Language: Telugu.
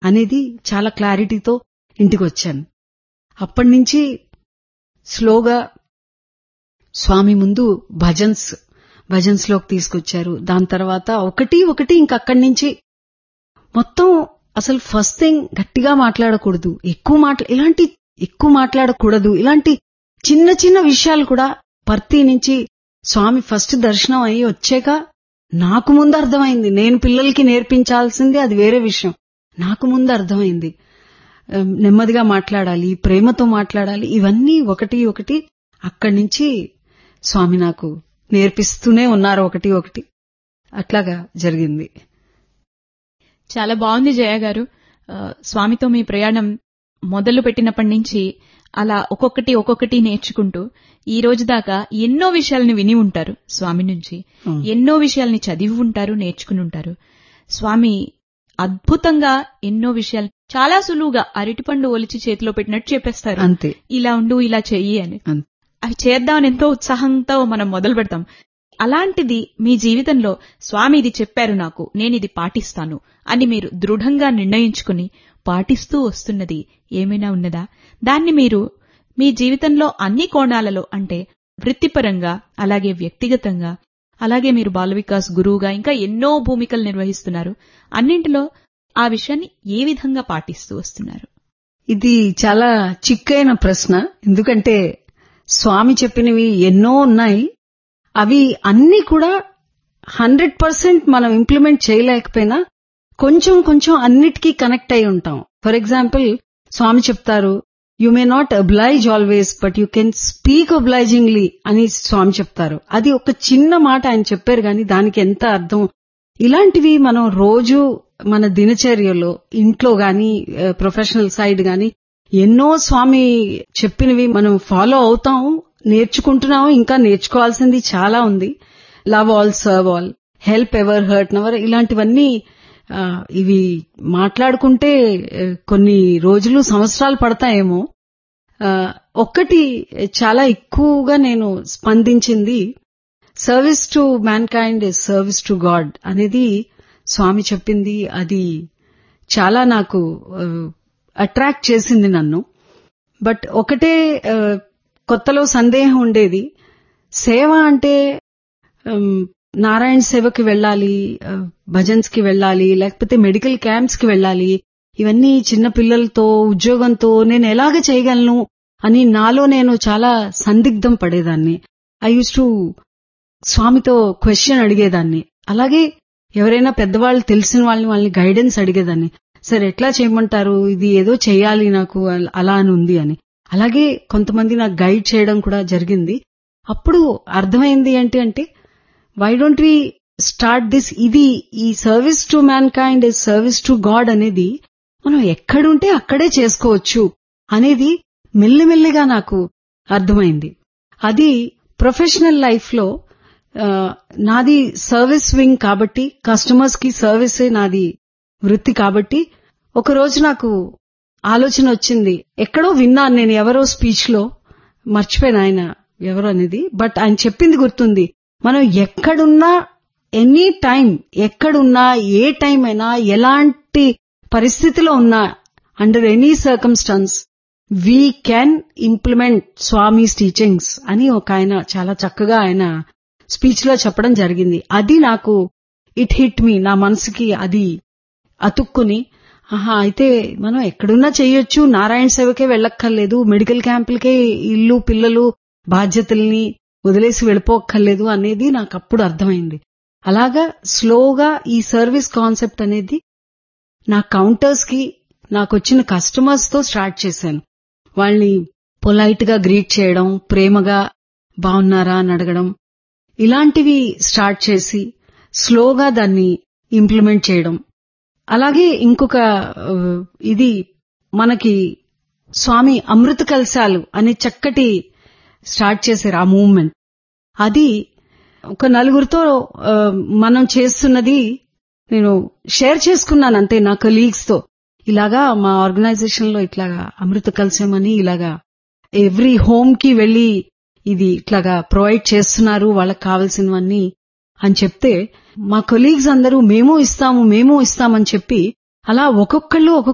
అనేది చాలా క్లారిటీతో ఇంటికి వచ్చాను అప్పటి నుంచి స్లోగా స్వామి ముందు భజన్స్ భజన్స్ లోకి తీసుకొచ్చారు దాని తర్వాత ఒకటి ఒకటి ఇంకక్కడి నుంచి మొత్తం అసలు ఫస్ట్ థింగ్ గట్టిగా మాట్లాడకూడదు ఎక్కువ మాట్లా ఇలాంటి ఎక్కువ మాట్లాడకూడదు ఇలాంటి చిన్న చిన్న విషయాలు కూడా పర్తి నుంచి స్వామి ఫస్ట్ దర్శనం అయ్యి వచ్చాక నాకు ముందు అర్థమైంది నేను పిల్లలకి నేర్పించాల్సింది అది వేరే విషయం నాకు ముందు అర్థమైంది ఆ, నెమ్మదిగా మాట్లాడాలి ప్రేమతో మాట్లాడాలి ఇవన్నీ ఒకటి ఒకటి అక్కడి నుంచి స్వామి నాకు నేర్పిస్తూనే ఉన్నారు ఒకటి ఒకటి అట్లాగా జరిగింది చాలా బాగుంది జయ గారు ఆ, స్వామితో మీ ప్రయాణం మొదలు పెట్టినప్పటి నుంచి అలా ఒక్కొక్కటి ఒక్కొక్కటి నేర్చుకుంటూ ఈ రోజు దాకా ఎన్నో విషయాల్ని విని ఉంటారు స్వామి నుంచి అవును. ఎన్నో విషయాల్ని చదివి ఉంటారు నేర్చుకుని ఉంటారు స్వామి అద్భుతంగా ఎన్నో విషయాలు చాలా సులువుగా అరటిపండు ఒలిచి చేతిలో పెట్టినట్టు చెప్పేస్తారు అంతే ఇలా ఉండు ఇలా చెయ్యి అని అంతే అవి చేద్దామని ఎంతో ఉత్సాహంతో మనం మొదలు పెడతాం అలాంటిది మీ జీవితంలో స్వామి ఇది చెప్పారు నాకు నేను ఇది పాటిస్తాను అని మీరు దృఢంగా నిర్ణయించుకుని పాటిస్తూ వస్తున్నది ఏమైనా ఉన్నదా దాన్ని మీరు మీ జీవితంలో అన్ని కోణాలలో అంటే వృత్తిపరంగా అలాగే వ్యక్తిగతంగా అలాగే మీరు బాల వికాస్ గురువుగా ఇంకా ఎన్నో భూమికలు నిర్వహిస్తున్నారు అన్నింటిలో ఆ విషయాన్ని ఏ విధంగా పాటిస్తూ వస్తున్నారు ఇది చాలా చిక్కైన ప్రశ్న ఎందుకంటే స్వామి చెప్పినవి ఎన్నో ఉన్నాయి అవి అన్ని కూడా హండ్రెడ్ పర్సెంట్ మనం ఇంప్లిమెంట్ చేయలేకపోయినా కొంచెం కొంచెం అన్నిటికీ కనెక్ట్ అయి ఉంటాం ఫర్ ఎగ్జాంపుల్ స్వామి చెప్తారు you may not oblige always but you can speak obligingly అని స్వామి చెప్తారు అది ఒక చిన్న మాట ఆయన చెప్పారు కానీ దానికి ఎంత అర్థం ఇలాంటివి మనం రోజు మన దినచర్యలో ఇంట్లో గాని ప్రొఫెషనల్ సైడ్ గాని ఎన్నో స్వామి చెప్పినవి మనం ఫాలో అవుతాం నేర్చుకుంటున్నాం ఇంకా నేర్చుకోవాల్సింది చాలా ఉంది love all serve all help ever hurt never ఇలాంటివన్నీ ఆ, ఇవి మాట్లాడుకుంటే ఆ, కొన్ని రోజులు సంవత్సరాలు పడతాయేమో ఆ, ఒక్కటి చాలా ఎక్కువగా నేను స్పందించింది service to mankind is service to God అనేది స్వామి చెప్పింది అది చాలా నాకు అట్రాక్ట్ చేసింది నన్ను బట్ ఒకటే ఆ, కొత్తలో సందేహం ఉండేది సేవ అంటే ఉమ్, నారాయణ సేవకి వెళ్ళాలి ఆ, భజన్స్ కి వెళ్ళాలి లేకపోతే మెడికల్ క్యాంప్స్ కి వెళ్ళాలి ఇవన్నీ చిన్న పిల్లలతో ఉద్యోగంతో నేను ఎలాగ చేయగలను అని నాలో నేను చాలా సందిగ్ధం పడేదాన్ని ఐ యూస్ టు స్వామితో క్వశ్చన్ అడిగేదాన్ని అలాగే ఎవరైనా పెద్దవాళ్ళు తెలిసిన వాళ్ళని వాళ్ళని గైడెన్స్ అడిగేదాన్ని సరే ఎట్లా చేయమంటారు ఇది ఏదో చేయాలి నాకు అల- అలా అని ఉంది అని అలాగే కొంతమంది నాకు గైడ్ చేయడం కూడా జరిగింది అప్పుడు అర్థమైంది ఏంటి అంటే why don't we start this ఇది ఈ service to mankind is service to God అనేది మనం ఎక్కడుంటే అక్కడే చేసుకోవచ్చు అనేది మెల్లిమెల్లిగా నాకు అర్థమైంది అది ప్రొఫెషనల్ లైఫ్ లో ఆ, నాది సర్వీస్ వింగ్ కాబట్టి కస్టమర్స్ కి సర్వీసే నాది వృత్తి కాబట్టి ఒక రోజు నాకు ఆలోచన వచ్చింది ఎక్కడో విన్నాను నేను ఎవరో స్పీచ్ లో మర్చిపోయాను ఆయన ఎవరు అనేది బట్ ఆయన చెప్పింది గుర్తుంది మనం ఎక్కడున్నా ఎనీ టైం ఎక్కడున్నా ఏ టైం అయినా ఎలాంటి పరిస్థితిలో ఉన్నా under any circumstances we can implement Swami's teachings అని ఒక ఆయన చాలా చక్కగా ఆయన స్పీచ్ లో చెప్పడం జరిగింది అది నాకు ఇట్ హిట్ మీ నా మనసుకి అది అతుక్కుని ఆహా అయితే మనం ఎక్కడున్నా చేయొచ్చు నారాయణ సేవకే వెళ్ళక్కర్లేదు మెడికల్ క్యాంపులకే ఇల్లు పిల్లలు బాధ్యతల్ని వదిలేసి వెళ్ళిపోక్కర్లేదు అనేది నాకు అప్పుడు అర్థమైంది అలాగా స్లోగా ఈ సర్వీస్ కాన్సెప్ట్ అనేది నా కౌంటర్స్ కి నాకు వచ్చిన కస్టమర్స్ తో స్టార్ట్ చేశాను వాళ్ళని పొలైట్ గా గ్రీట్ చేయడం ప్రేమగా బాగున్నారా అని అడగడం ఇలాంటివి స్టార్ట్ చేసి స్లోగా దాన్ని ఇంప్లిమెంట్ చేయడం అలాగే ఇంకొక ఆ, ఇది మనకి స్వామి అమృత కలశాలు అనే చక్కటి స్టార్ట్ చేశారు ఆ మూవ్మెంట్ అది ఒక నలుగురితో ఆ, మనం చేస్తున్నది నేను షేర్ చేసుకున్నాను అంతే నా కొలీగ్స్ తో ఇలాగా మా ఆర్గనైజేషన్ లో ఇట్లాగా అమృత కలశం అని ఇలాగా ఎవ్రీ హోమ్ కి వెళ్లి ఇది ఇట్లాగా ప్రొవైడ్ చేస్తున్నారు వాళ్ళకి కావాల్సినవన్నీ అని చెప్తే మా కొలీగ్స్ అందరూ మేము ఇస్తాము మేము ఇస్తామని చెప్పి అలా ఒక్కొక్కళ్ళు ఒక్కొక్క